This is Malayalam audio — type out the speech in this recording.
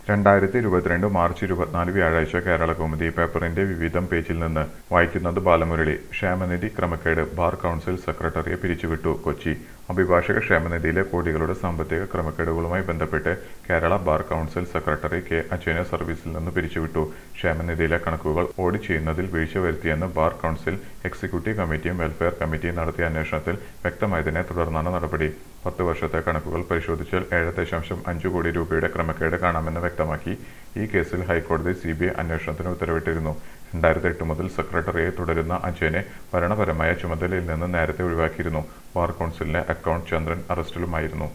രണ്ടായിരത്തി ഇരുപത്തിരണ്ട് മാർച്ച് ഇരുപത്തിനാല് വ്യാഴാഴ്ച കേരള കൗമുദി പേപ്പറിന്റെ വിവിധം പേജിൽ നിന്ന് വായിക്കുന്നത് ബാലമുരളി ക്ഷേമനിധി ക്രമക്കേട് ബാർ കൗൺസിൽ സെക്രട്ടറിയെ പിരിച്ചുവിട്ടു കൊച്ചി അഭിഭാഷക ക്ഷേമനിധിയിലെ കോടികളുടെ സാമ്പത്തിക ക്രമക്കേടുകളുമായി ബന്ധപ്പെട്ട് Kerala bar council secretary K അജയനെ സർവീസിൽ നിന്ന് പിരിച്ചുവിട്ടു ക്ഷേമനിധിയിലെ കണക്കുകൾ ഓഡിറ്റ് ചെയ്യുന്നതിൽ വീഴ്ച വരുത്തിയെന്ന് ബാർ കൗൺസിൽ എക്സിക്യൂട്ടീവ് കമ്മിറ്റിയും വെൽഫെയർ കമ്മിറ്റിയും നടത്തിയ അന്വേഷണത്തിൽ വ്യക്തമായതിനെ തുടർന്നാണ് നടപടി പത്ത് വർഷത്തെ കണക്കുകൾ പരിശോധിച്ചാൽ ഏഴ് ദശാംശം അഞ്ച് കോടി രൂപയുടെ ക്രമക്കേട് കാണാമെന്ന് വ്യക്തമാക്കി ഈ കേസിൽ ഹൈക്കോടതി സി ബി ഐ അന്വേഷണത്തിന് ഉത്തരവിട്ടിരുന്നു രണ്ടായിരത്തി എട്ട് മുതൽ സെക്രട്ടറിയായി തുടരുന്ന അജയനെ ഭരണപരമായ ചുമതലയിൽ നിന്ന് നേരത്തെ ഒഴിവാക്കിയിരുന്നു ബാർ കൗൺസിലിലെ അക്കൗണ്ട് ചന്ദ്രൻ അറസ്റ്റിലുമായിരുന്നു